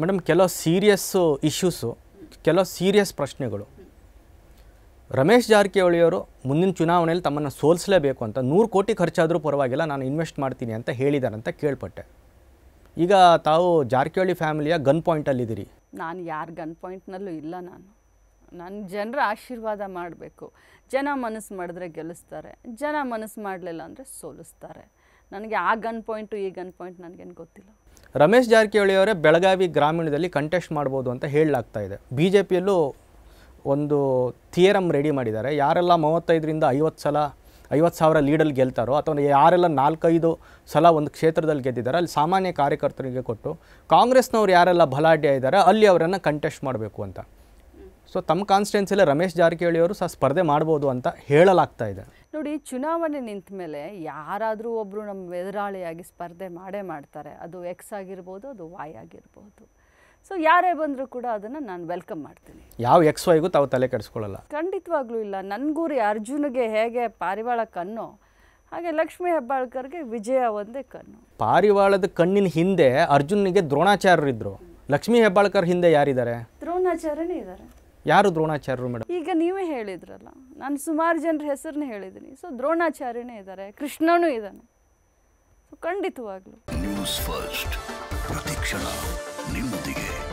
madam ಕೆಲವು serious issues ಕೆಲವು serious ಪ್ರಶ್ನೆಗಳು ರಮೇಶ್ ಜಾರಕಿಹೊಳಿಯವರು ಮುಂದಿನ ಚುನಾವಣೆಯಲ್ಲಿ ತಮ್ಮನ್ನು ಸೋಲಿಸಲೇಬೇಕು ಅಂತ ನೂರು ಕೋಟಿ ಖರ್ಚಾದರೂ ಪರವಾಗಿಲ್ಲ ನಾನು ಇನ್ವೆಸ್ಟ್ ಮಾಡ್ತೀನಿ ಅಂತ ಹೇಳಿದ್ದಾರೆ ಅಂತ ಕೇಳ್ಪಟ್ಟೆ ಈಗ ತಾವು ಜಾರಕಿಹೊಳಿ ಫ್ಯಾಮಿಲಿಯ ಗನ್ ಪಾಯಿಂಟಲ್ಲಿದ್ದೀರಿ ನಾನು ಯಾರ ಗನ್ ಪಾಯಿಂಟ್ನಲ್ಲೂ ಇಲ್ಲ ನಾನು ನನ್ನ ಜನರ ಆಶೀರ್ವಾದ ಮಾಡಬೇಕು ಜನ ಮನಸ್ಸು ಮಾಡಿದ್ರೆ ಗೆಲ್ಲಿಸ್ತಾರೆ ಜನ ಮನಸ್ಸು ಮಾಡಲಿಲ್ಲ ಅಂದರೆ ಸೋಲಿಸ್ತಾರೆ ನನಗೆ ಆ ಗನ್ ಪಾಯಿಂಟು ಈ ಗನ್ ಪಾಯಿಂಟ್ ನನಗೇನು ಗೊತ್ತಿಲ್ಲ ರಮೇಶ್ ಜಾರಕಿಹೊಳಿಯವರೇ ಬೆಳಗಾವಿ ಗ್ರಾಮೀಣದಲ್ಲಿ ಕಂಟೆಸ್ಟ್ ಮಾಡ್ಬೋದು ಅಂತ ಹೇಳಲಾಗ್ತಾ ಇದೆ ಬಿ ಜೆ ಪಿಯಲ್ಲೂ ಒಂದು ಥಿಯರಮ್ ರೆಡಿ ಮಾಡಿದ್ದಾರೆ ಯಾರೆಲ್ಲ ಮೂವತ್ತೈದರಿಂದ ಐವತ್ತು ಸಲ ಐವತ್ತು ಸಾವಿರ ಲೀಡಲ್ಲಿ ಗೆಲ್ತಾರೋ ಅಥವಾ ಯಾರೆಲ್ಲ ನಾಲ್ಕೈದು ಸಲ ಒಂದು ಕ್ಷೇತ್ರದಲ್ಲಿ ಗೆದ್ದಿದ್ದಾರೆ ಅಲ್ಲಿ ಸಾಮಾನ್ಯ ಕಾರ್ಯಕರ್ತರಿಗೆ ಕೊಟ್ಟು ಕಾಂಗ್ರೆಸ್ನವ್ರು ಯಾರೆಲ್ಲ ಬಲಾಢ್ಯ ಇದ್ದಾರೆ ಅಲ್ಲಿ ಅವರನ್ನು ಕಂಟೆಸ್ಟ್ ಮಾಡಬೇಕು ಅಂತ ಸೊ ತಮ್ಮ ಕಾನ್ಸ್ಟಿಟ್ಯೂನ್ಸಿಯಲ್ಲಿ ರಮೇಶ್ ಜಾರಕಿಹೊಳಿಯವರು ಸಹ ಸ್ಪರ್ಧೆ ಮಾಡ್ಬೋದು ಅಂತ ಹೇಳಲಾಗ್ತಾ ಇದೆ ನೋಡಿ ಚುನಾವಣೆ ನಿಂತ ಮೇಲೆ ಯಾರಾದರೂ ಒಬ್ಬರು ನಮ್ಮ ಎದುರಾಳಿಯಾಗಿ ಸ್ಪರ್ಧೆ ಮಾಡೇ ಮಾಡ್ತಾರೆ ಅದು ಎಕ್ಸ್ ಆಗಿರ್ಬೋದು ಅದು ವಾಯ್ ಆಗಿರ್ಬೋದು ಸೊ ಯಾರೇ ಬಂದರೂ ಕೂಡ ಅದನ್ನು ನಾನು ವೆಲ್ಕಮ್ ಮಾಡ್ತೀನಿ ಯಾವ ಎಕ್ಸ್ ವೈಗೂ ತಾವು ತಲೆ ಕೆಡಿಸ್ಕೊಳ್ಳಲ್ಲ ಖಂಡಿತವಾಗ್ಲೂ ಇಲ್ಲ ನನ್ಗೂರಿ ಅರ್ಜುನ್ಗೆ ಹೇಗೆ ಪಾರಿವಾಳ ಕಣ್ಣು ಹಾಗೆ ಲಕ್ಷ್ಮೀ ಹೆಬ್ಬಾಳ್ಕರ್ಗೆ ವಿಜಯ ಒಂದೇ ಕಣ್ಣು ಪಾರಿವಾಳದ ಕಣ್ಣಿನ ಹಿಂದೆ ಅರ್ಜುನ್ನಿಗೆ ದ್ರೋಣಾಚಾರ್ಯರಿದ್ದರು ಲಕ್ಷ್ಮೀ ಹೆಬ್ಬಾಳ್ಕರ್ ಹಿಂದೆ ಯಾರಿದ್ದಾರೆ ದ್ರೋಣಾಚಾರ್ಯನೇ ಇದ್ದಾರೆ ಯಾರು ದ್ರೋಣಾಚಾರ್ಯರು ಮೇಡಮ್ ಈಗ ನೀವೇ ಹೇಳಿದ್ರಲ್ಲ ನಾನು ಸುಮಾರು ಜನರ ಹೆಸರನ್ನ ಹೇಳಿದ್ದೀನಿ ಸೊ ದ್ರೋಣಾಚಾರ್ಯನೇ ಇದ್ದಾರೆ ಕೃಷ್ಣನೂ ಇದ್ದಾನೆ ಸೊ ಖಂಡಿತವಾಗ್ಲೂ ನ್ಯೂಸ್ ಫಸ್ಟ್ ಪ್ರತಿಕ್ಷಣ ನಿಮ್ಮೊಂದಿಗೆ